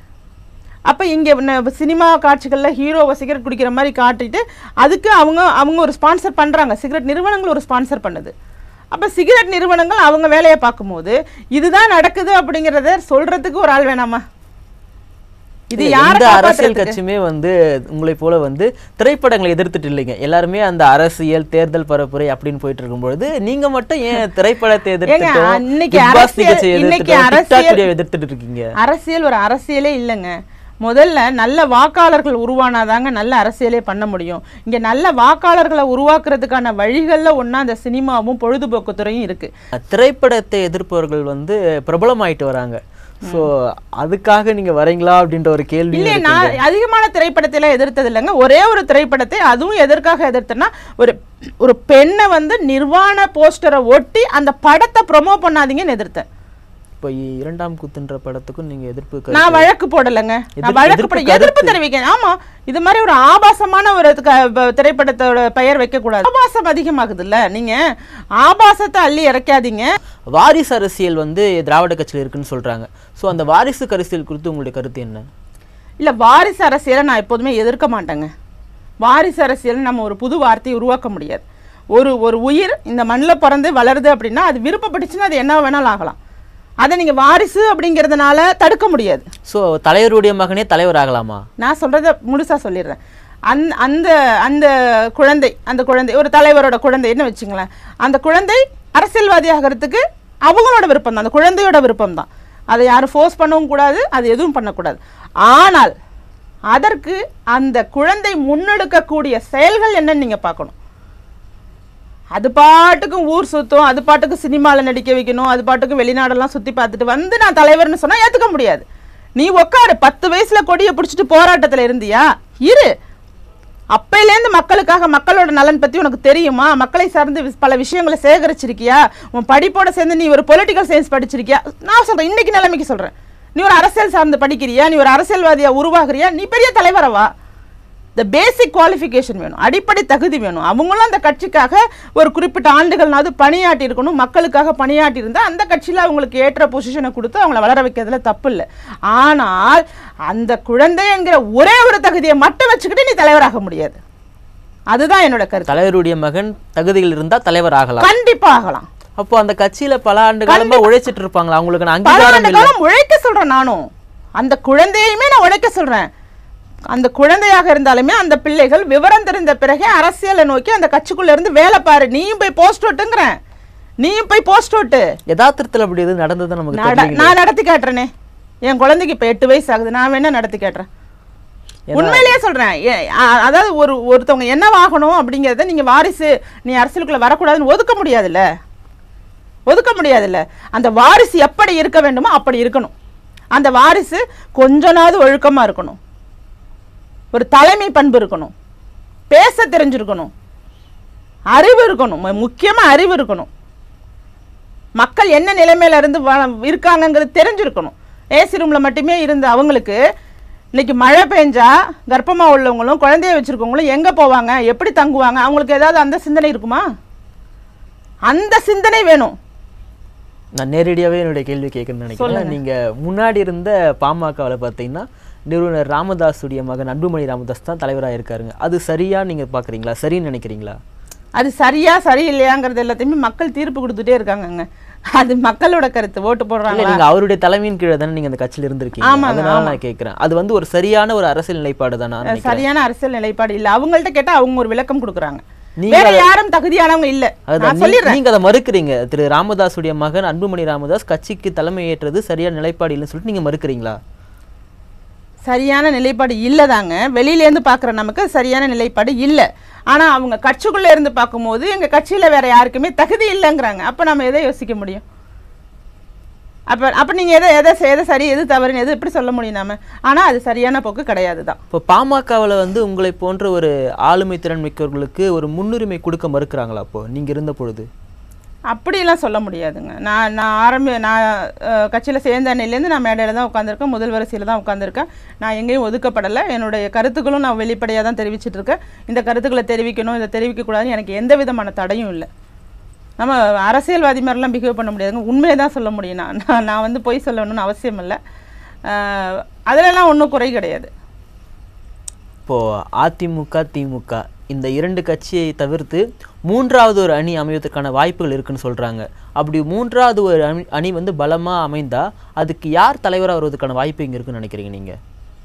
அப்போ இங்கே சினிமா காட்சிகளில் ஹீரோவை சிகரெட் குடிக்கிற மாதிரி காட்டிட்டு அதுக்கு அவங்க அவங்க ஒரு ஸ்பான்சர் பண்ணுறாங்க சிகரெட் நிறுவனங்கள் ஒரு ஸ்பான்சர் பண்ணுது அப்போ சிகரெட் நிறுவனங்கள் அவங்க வேலையை பார்க்கும்போது இதுதான் நடக்குது அப்படிங்கிறத சொல்றதுக்கு ஒரு ஆள் வேணாமா இது இல்ல, யாரை எந்த அரசியல் காப்பாத்துறதுக்கு? கட்சியுமே வந்து உங்களை போல வந்து திரைப்படங்களை எதிர்த்துட்டு இல்லைங்க எல்லாருமே அந்த அரசியல் தேர்தல் பரப்புரை அப்படின்னு போயிட்டு இருக்கும்பொழுது நீங்க மட்டும் ஏன் திரைப்படத்தை எதிர்த்துட்டோம் இன்னைக்கு Big Boss அரசியல்- நிகழ்ச்சியை இன்னைக்கு எதிர்த்துட்டோம் TikTok அரசியல்- video எதிர்த்துட்டு இருக்கீங்க அரசியல் ஒரு அரசியலே இல்லைங்க முதல்ல நல்ல வாக்காளர்கள் உருவானாதாங்க நல்ல அரசியலே பண்ண முடியும் இங்க நல்ல வாக்காளர்களை உருவாக்குறதுக்கான வழிகள்ல ஒண்ணா அந்த சினிமாவும் பொழுதுபோக்கு துறையும் இருக்கு திரைப்படத்தை எதிர்ப்பவர்கள் வந்து பிரபலமாயிட்டு வராங்க சோ அதுக்காக நீங்க வரீங்களா அப்படின்ற ஒரு கேள்வி இல்லையே நான் அதிகமான திரைப்படத்தை எல்லாம் எதிர்த்தது இல்லைங்க ஒரே ஒரு திரைப்படத்தை அதுவும் எதற்காக எதிர்த்தேன்னா ஒரு ஒரு பெண்ணை வந்து நிர்வாண போஸ்டரை ஒட்டி அந்த படத்தை ப்ரொமோ பண்ணாதீங்கன்னு எதிர்த்தேன் இப்போ இரண்டாம் குத்துன்ற படத்துக்கும் நீங்க எதிர்ப்பு கருத்து- நான் வழக்கு போடலைங்க நான் எதிர்ப்பு- வழக்கு எதிர்ப்பு போட எதிர்ப்பு தெரிவிக்கிறேன் ஆமா இது மாதிரி ஒரு ஆபாசமான ஒரு க- ப- திரைப்படத்தோட பெயர் வைக்க கூடாது ஆபாசம் அதிகமாகுதுல்ல நீங்க ஆபாசத்தை அள்ளி இறக்காதீங்க வாரிசு அரசியல் வந்து திராவிட கட்சியில் இருக்குன்னு சொல்றாங்க சோ அந்த வாரிசு அரசியல் குறித்து உங்களுடைய கருத்து என்ன இல்ல வாரிசு அரசியலை நான் எப்போதுமே எதிர்க்க மாட்டேங்க வாரிசு அரசியல் நம்ம ஒரு புது வார்த்தையை உருவாக்க முடியாது ஒரு ஒரு உயிர் இந்த மண்ணில் பிறந்து வளருது அப்படின்னா அது விருப்பப்பட்டுச்சுன்னா அது என்ன வேணாலும் ஆகலாம் அதை நீங்க வாரிசு அப்படிங்கிறதுனால தடுக்க முடியாது சோ தலைவருடைய மகனே தலைவர் ஆகலாமா நான் சொல்றத முழுசா சொல்லிடுறேன் அந் அந்த அந்த குழந்தை அந்த குழந்தை ஒரு தலைவரோட குழந்தைன்னு வச்சுங்களேன் அந்த குழந்தை அரசியல்வாதி ஆகிறதுக்கு அவங்களோட விருப்பம் தான் அந்த குழந்தையோட விருப்பம் தான் அதை யாரும் ஃபோர்ஸ் பண்ணவும் கூடாது அது எதுவும் பண்ணக்கூடாது ஆனால் அதற்கு அந்த குழந்தை முன்னெடுக்கக்கூடிய செயல்கள் என்னன்னு நீங்க பார்க்கணும் அது பாட்டுக்கும் ஊர் சுத்தும் அது பாட்டுக்கு சினிமாவில் நடிக்க வைக்கணும் அது பாட்டுக்கு வெளிநாடெல்லாம் சுற்றி பார்த்துட்டு வந்து நான் தலைவர்னு சொன்னா ஏற்றுக்க முடியாது நீ உக்காரு பத்து வயசுல கொடியை பிடிச்சிட்டு போராட்டத்தில் இருந்தியா இரு அப்பையிலேருந்து மக்களுக்காக மக்களோட நலன் பற்றி உனக்கு தெரியுமா மக்களை சார்ந்து வி- பல விஷயங்களை சேகரிச்சிருக்கியா உன் படிப்போட சேர்ந்து நீ ஒரு பொலிட்டிக்கல் சயின்ஸ் படிச்சிருக்கியா நான் சொல்கிறேன் இன்னைக்கு நிலைமைக்கு சொல்கிறேன் நீ ஒரு அரசியல் சார்ந்து படிக்கிறியா நீ ஒரு அரசியல்வாதியா உருவாகுறியா நீ பெரிய தலைவரவா இந்த பேசிக் குவாலிஃபிகேஷன் வேணும் அடிப்படை தகுதி வேணும் அவங்களும் அந்த கட்சிக்காக ஒரு குறிப்பிட்ட ஆண்டுகள்னாவது பணியாட்டி இருக்கணும் மக்களுக்காக பணியாட்டி இருந்தால் அந்த கட்சியில் அவங்களுக்கு ஏற்ற பொசிஷனை கொடுத்து அவங்கள வளர வைக்கிறதுல தப்பு இல்லை ஆனால் அந்த குழந்தை என்கிற ஒரே ஒரு தகுதியை மட்டும் வச்சுக்கிட்டு நீ தலைவராக முடியாது அதுதான் என்னோட கருத்து தலைவருடைய மகன் தகுதிகள் இருந்தா தலைவர் ஆகலாம் கண்டிப்பா ஆகலாம் அப்போ அந்த கட்சியில பல ஆண்டு காலமா உழைச்சிட்டு இருப்பாங்களா அவங்களுக்கு பல அங்கீகாரம் ஆண்டு இல்லை காலம் உழைக்க சொல்றேன் நானும் அந்த குழந்தையுமே நான் உழைக்க சொல்றேன் அந்த குழந்தையாக இருந்தாலுமே அந்த பிள்ளைகள் விவரம் தெரிந்த பிறகே அரசியலை நோக்கி அந்த கட்சிக்குள்ள இருந்து வேலை பாரு நீயும் போய் போஸ்ட் ஓட்டுங்கிறேன் நீயும் போய் போஸ்ட் ஓட்டு யதார்த்தத்தில் அப்படி எதுவும் நடந்தது நமக்கு நட- தெரியல நான் நடத்தி காட்டுறேனே என் குழந்தைக்கு இப்ப எட்டு வயசு ஆகுது நான் வேணா நடத்தி காட்டுறேன் உண்மையிலேயே சொல்றேன் ஏ- அ- அதாவது ஒரு ஒருத்தவங்க என்னவாகணும் அப்படிங்கறத நீங்க வாரிசு நீ அரசியலுக்குள்ள வரக்கூடாதுன்னு ஒதுக்க முடியாதுல்ல ஒதுக்க முடியாதுல்ல அந்த வாரிசு எப்படி இருக்க வேண்டுமோ அப்படி இருக்கணும் அந்த வாரிசு கொஞ்சனாவது ஒழுக்கமா இருக்கணும் ஒரு தலைமை பண்பு இருக்கணும் பேச தெரிஞ்சிருக்கணும் அறிவு இருக்கணும் மு- முக்கியமா அறிவு இருக்கணும் மக்கள் என்ன நிலைமையில இருந்து வ- இருக்காங்கங்கிறது தெரிஞ்சிருக்கணும் ஏசி ரூம்ல மட்டுமே இருந்த அவங்களுக்கு இன்னைக்கு மழை பெஞ்சா கர்ப்பமா உள்ளவங்களும் குழந்தைய வச்சிருக்கவங்களும் எங்க போவாங்க எப்படி தங்குவாங்க அவங்களுக்கு ஏதாவது அந்த சிந்தனை இருக்குமா அந்த சிந்தனை வேணும் நான் நேரடியாவே என்னுடைய கேள்வி கேட்கணும்னு நினைக்கிறேன் நீங்க முன்னாடி இருந்த பாமகவில் பார்த்தீங்கன்னா நிறுவனர் ராமதாஸுடைய மகன் அன்புமணி ராமதாஸ் தான் தலைவராக இருக்காருங்க அது சரியா நீங்க பாக்குறீங்களா சரின்னு நினைக்கிறீங்களா அது சரியா சரியில்லையாங்கிறது எல்லாத்தையுமே மக்கள் தீர்ப்பு கொடுத்துட்டே இருக்காங்கங்க அது மக்களோட கருத்து ஓட்டு இல்ல போடுறாங்க நீங்க அவருடைய தலைமையின் கீழே தானே நீங்க அந்த கட்சியில இருந்திருக்கீங்க ஆமாங்க, அதனால நான் கேட்கிறேன் அது வந்து ஒரு சரியான ஒரு அரசியல் நிலைப்பாடு தானா சரியான அரசியல் நிலைப்பாடு இல்ல அவங்கள்ட்ட கேட்டா அவங்க ஒரு விளக்கம் கொடுக்குறாங்க நீங்க வேற யாரும் தகுதியானவங்க இல்ல அதுதான் நான் நீ- சொல்லிடுறேன் நீங்க அதை மறுக்கிறீங்க திரு ராமதாஸுடைய மகன் அன்புமணி ராமதாஸ் கட்சிக்கு தலைமை ஏற்றது சரியான நிலைப்பாடு இல்லைன்னு சொல்லிட்டு நீங்க மறுக்கிறீங்களா சரியான நிலைப்பாடு இல்லதாங்க வெளியில இருந்து பாக்குற நமக்கு சரியான நிலைப்பாடு இல்ல ஆனா அவங்க கட்சிக்குள்ள இருந்து பார்க்கும்போது எங்க கட்சியில வேற யாருக்குமே தகுதி இல்லைங்கிறாங்க அப்ப நம்ம எதை யோசிக்க முடியும் அப்ப அப்ப நீங்க எதை எதை எதை சரி எது தவறுன்னு எது எப்படி சொல்ல முடியும் நாம ஆனா அது சரியான போக்கு கிடையாது தான் இப்போ பாமகவில் வந்து உங்களை போன்ற ஒரு ஆளுமை திறன் மிக்கவர்களுக்கு ஒரு முன்னுரிமை கொடுக்க மறுக்கிறாங்களா அப்போ நீங்க இருந்த பொழுது அப்படியெல்லாம் சொல்ல முடியாதுங்க நான் நான் ஆரம்பி நான் அஹ், கட்சியில சேர்ந்த அன்னையிலேருந்து நான் மேடையில் தான் உட்காந்துருக்கேன் முதல் வரிசையில் தான் உட்காந்துருக்கேன் நான் எங்கேயும் ஒதுக்கப்படலை என்னுடைய கருத்துக்களும் நான் வெளிப்படையாக தான் தெரிவிச்சிட்டு இருக்கேன் இந்த கருத்துக்களை தெரிவிக்கணும் இதை தெரிவிக்கக்கூடாதுன்னு எனக்கு எந்த விதமான தடையும் இல்லை நம்ம அரசியல்வாதி மாதிரிலாம் பிஹேவ் பண்ண முடியாதுங்க உண்மையை தான் சொல்ல முடியும் நான் நான் நான் வந்து பொய் சொல்லணும்னு அவசியம் இல்லை அஹ், அதிலெல்லாம் ஒன்றும் குறை கிடையாது இப்போ அதிமுக திமுக இந்த இரண்டு கட்சியை தவிர்த்து மூன்றாவது ஒரு அணி அமைவதற்கான வாய்ப்புகள் இருக்குன்னு சொல்றாங்க அப்படி மூன்றாவது ஒரு அணி அணி வந்து பலமா அமைந்தா அதுக்கு யார் தலைவரா வருவதற்கான வாய்ப்பு இங்க இருக்குன்னு நினைக்கிறீங்க நீங்க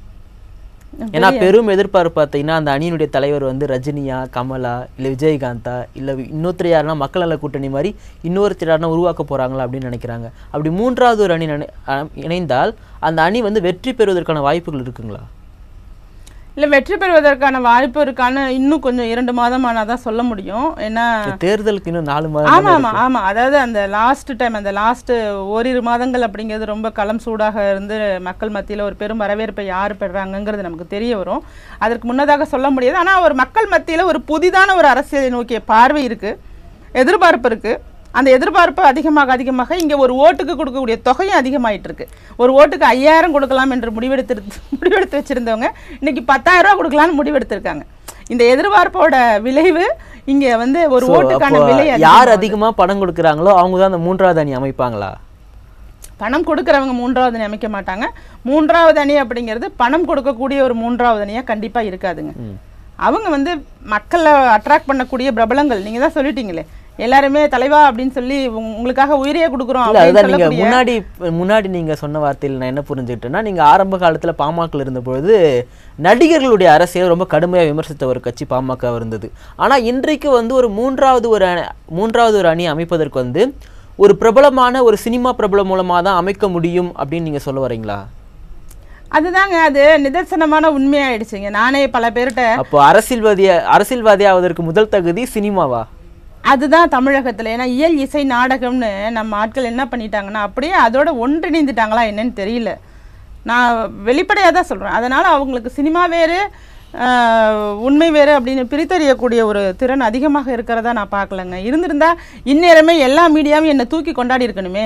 ஏன்னா பெரும் எதிர்பார்ப்பு பார்த்தீங்கன்னா அந்த அணியினுடைய தலைவர் வந்து ரஜினியா கமலா இல்ல விஜயகாந்தா இல்ல இன்னொருத்தர் யாருன்னா மக்கள் நல கூட்டணி மாதிரி இன்னொருத்தர் யாருன்னா உருவாக்க போறாங்களா அப்படின்னு நினைக்கிறாங்க அப்படி மூன்றாவது ஒரு அணி நனை- அ- இணைந்தால் அந்த அணி வந்து வெற்றி பெறுவதற்கான வாய்ப்புகள் இருக்குங்களா இல்லை வெற்றி பெறுவதற்கான வாய்ப்பு இருக்கான்னு இன்னும் கொஞ்சம் இரண்டு மாதமானா தான் சொல்ல முடியும் ஏன்னா தேர்தலுக்கு இன்னும் நாலு மாதம் ஆமா ஆமா ஆமா அதாவது அந்த லாஸ்ட் டைம் அந்த லாஸ்ட் ஓரிரு மாதங்கள் அப்படிங்கிறது ரொம்ப களம் சூடாக இருந்து மக்கள் மத்தியில ஒரு பெரும் வரவேற்பை யார் பெறுறாங்கங்கிறது நமக்கு தெரிய வரும் அதற்கு முன்னதாக சொல்ல முடியாது ஆனா ஒரு மக்கள் மத்தியில ஒரு புதிதான ஒரு அரசியலை நோக்கிய பார்வை இருக்கு எதிர்பார்ப்பு இருக்கு அந்த எதிர்பார்ப்பு அதிகமாக அதிகமாக இங்க ஒரு ஓட்டுக்கு கொடுக்கக்கூடிய தொகையும் அதிகமாயிட்டு இருக்கு ஒரு ஓட்டுக்கு ஐயாயிரம் கொடுக்கலாம் என்று முடிவெடுத்து முடிவெடுத்து வச்சிருந்தவங்க இன்னைக்கு பத்தாயிரம் ரூபாய் கொடுக்கலாம்னு முடிவெடுத்திருக்காங்க இந்த எதிர்பார்ப்போட விளைவு இங்க வந்து ஒரு So, ஓட்டுக்கான அப்போ விலை யார் அதிகமாகுது. அதிகமா பணம் கொடுக்குறாங்களோ அவங்க தான் அந்த மூன்றாவது அணி அமைப்பாங்களா பணம் கொடுக்கறவங்க மூன்றாவது அணி அமைக்க மாட்டாங்க மூன்றாவது அணி அப்படிங்கிறது பணம் கொடுக்கக்கூடிய ஒரு மூன்றாவது அணியா கண்டிப்பா இருக்காதுங்க அவங்க வந்து மக்களை அட்ராக்ட் பண்ணக்கூடிய பிரபலங்கள் நீங்க தான் சொல்லிட்டீங்களே எல்லாருமே தலைவா அப்படின்னு சொல்லி உங்க- உங்களுக்காக உயிரையே கொடுக்குறோம் இல்ல அப்படின்னு அதுதான் நீங்க சொல்லக்கூடிய முன்னாடி முன்னாடி நீங்க சொன்ன வார்த்தையில் நான் என்ன புரிஞ்சுக்கிட்டேன்னா நீங்க ஆரம்ப காலத்துல பாமக இருந்த பொழுது நடிகர்களுடைய அரசியல் ரொம்ப கடுமையா விமர்சித்த ஒரு கட்சி பாமக இருந்தது ஆனா இன்றைக்கு வந்து ஒரு மூன்றாவது ஒரு அணி மூன்றாவது ஒரு அணி அமைப்பதற்கு வந்து ஒரு பிரபலமான ஒரு சினிமா பிரபலம் மூலமா தான் அமைக்க முடியும் அப்படின்னு நீங்க சொல்ல வரீங்களா அதுதாங்க அது நிதர்சனமான உண்மையாயிடுச்சுங்க நானே பல பேர்கிட்ட அப்போ அரசியல்வாதிய அரசியல்வாதி ஆவதற்கு முதல் தகுதி சினிமாவா அதுதான் தமிழகத்தில் ஏன்னா இயல் இசை நாடகம்னு நம்ம ஆட்கள் என்ன பண்ணிட்டாங்கன்னா அப்படியே அதோட ஒன்றிணைந்துட்டாங்களா என்னன்னு தெரியல நான் வெளிப்படையாக தான் சொல்கிறேன் அதனால் அவங்களுக்கு சினிமா வேறு ஆஹ், உண்மை வேறு அப்படின்னு பிரித்தறியக்கூடிய ஒரு திறன் அதிகமாக இருக்கிறதா நான் பார்க்கலங்க இருந்திருந்தா இந்நேரமே எல்லா மீடியாவும் என்னை தூக்கி கொண்டாடி இருக்கணுமே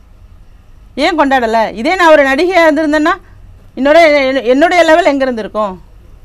ஏன் கொண்டாடலை இதே நான் ஒரு நடிகையாக இருந்திருந்தேன்னா என்னோட என்னுடைய லெவல் எங்கே இருந்திருக்கும்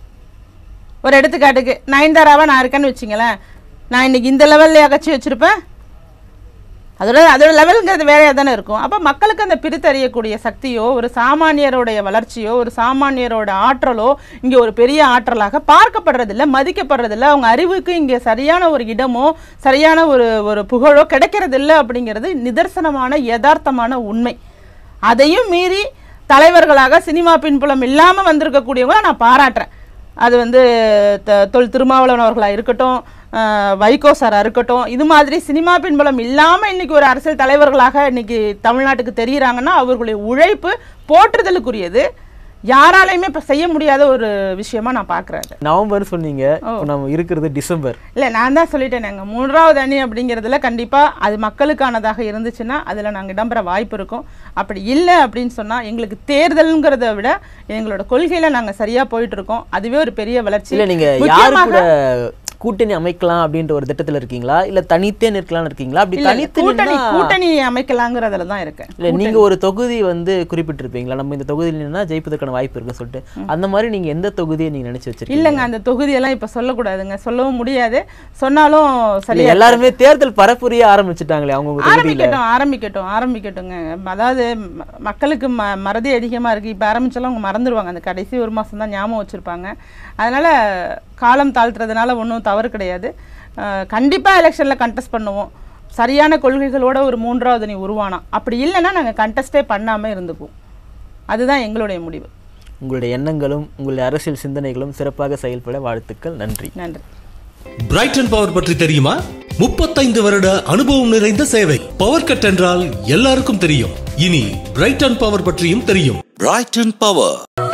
ஒரு எடுத்துக்காட்டுக்கு நயன்தாராவா நான் இருக்கேன்னு வச்சுங்களேன் நான் இன்னைக்கு இந்த லெவல்ல அகச்சி வச்சிருப்பேன் அதோட அதோட லெவலுங்கிறது வேறையாக தானே இருக்கும் அப்போ மக்களுக்கு அந்த பிரித்தறியக்கூடிய சக்தியோ ஒரு சாமானியருடைய வளர்ச்சியோ ஒரு சாமானியரோட ஆற்றலோ இங்கே ஒரு பெரிய ஆற்றலாக பார்க்கப்படுறதில்ல மதிக்கப்படுறதில்ல அவங்க அறிவுக்கு இங்கே சரியான ஒரு இடமோ சரியான ஒரு ஒரு புகழோ கிடைக்கிறதில்ல அப்படிங்கிறது நிதர்சனமான யதார்த்தமான உண்மை அதையும் மீறி தலைவர்களாக சினிமா பின்புலம் இல்லாமல் வந்திருக்கக்கூடியவங்கள நான் பாராட்டுறேன் அது வந்து த- தொல் திருமாவளவன் அவர்களாக இருக்கட்டும் அஹ், வைகோ சாரா இருக்கட்டும் இது மாதிரி சினிமா பின்புலம் இல்லாமல் இன்னைக்கு ஒரு அரசியல் தலைவர்களாக இன்னைக்கு தமிழ்நாட்டுக்கு தெரியுறாங்கன்னா அவர்களுடைய உழைப்பு போற்றுதலுக்குரியது யாராலையுமே இப்போ செய்ய முடியாத ஒரு விஷயமா நான் பார்க்குறேன் அது நவம்பர் சொன்னீங்க இப்போ நம்ம இருக்கிறது டிசம்பர் இல்லை நான் தான் சொல்லிட்டேனேங்க மூன்றாவது அணி அப்படிங்கிறதுல கண்டிப்பாக அது மக்களுக்கானதாக இருந்துச்சுன்னா அதில் நாங்கள் இடம்பெற வாய்ப்பு இருக்கும் அப்படி இல்லை அப்படின்னு சொன்னால் எங்களுக்கு தேர்தலுங்கிறத விட எங்களோட கொள்கையில் நாங்கள் சரியாக போயிட்டு இருக்கோம் அதுவே ஒரு பெரிய வளர்ச்சி இல்ல நீங்க யாரு முக்கியமாக- கூட கூட்டணி அமைக்கலாம் அப்படின்ற ஒரு திட்டத்துல இருக்கீங்களா இல்ல தனித்தே நிற்கலாம்னு இருக்கீங்களா அப்படி இல்ல, இல்ல, தனித்து கூட்டணி நின்னா- கூட்டணி அமைக்கலாங்கிறதுல தான் இருக்கேன் இல்ல நீங்க ஒரு தொகுதி வந்து குறிப்பிட்டிருப்பீங்களா நம்ம இந்த தொகுதியில் நின்னா ஜெயிப்பதற்கான வாய்ப்பு இருக்குன்னு சொல்லிட்டு அந்த மாதிரி நீங்க எந்த தொகுதியை நீங்க நினைச்சு வச்சிருக்கீங்க இல்லைங்க அந்த தொகுதியெல்லாம் இப்போ சொல்லக்கூடாதுங்க சொல்லவும் முடியாது சொன்னாலும் இல்ல, சரியா எல்லாருமே தேர்தல் பரப்புரையே ஆரம்பிச்சுட்டாங்களே அவங்க தொகுதியில ஆரம்பிக்கட்டும் ஆரம்பிக்கட்டும் ஆரம்பிக்கட்டுங்க அதாவது ம- மக்களுக்கு ம மறதி அதிகமாக இருக்குது இப்போ ஆரம்பிச்சாலும் அவங்க மறந்துடுவாங்க அந்த கடைசி ஒரு மாதம் தான் ஞாபகம் வச்சுருப்பாங்க அதனால் காலம் தாழ்த்துறதுனால ஒன்றும் தவறு கிடையாது கண்டிப்பாக எலெக்ஷனில் கண்டெஸ்ட் பண்ணுவோம் சரியான கொள்கைகளோட ஒரு மூன்றாவது நீ உருவானா அப்படி இல்லைன்னா நாங்கள் கண்டெஸ்டே பண்ணாமல் இருந்துக்குவோம் அதுதான் எங்களுடைய முடிவு உங்களுடைய எண்ணங்களும் உங்களுடைய அரசியல் சிந்தனைகளும் சிறப்பாக செயல்பட வாழ்த்துக்கள் நன்றி நன்றி பிரைட்டன் பவர் பற்றி தெரியுமா முப்பத்தைந்து வருட அனுபவம் நிறைந்த சேவை பவர் கட் என்றால் எல்லாருக்கும் தெரியும் இனி பிரைட்டன் பவர் பற்றியும் தெரியும் Brighton Power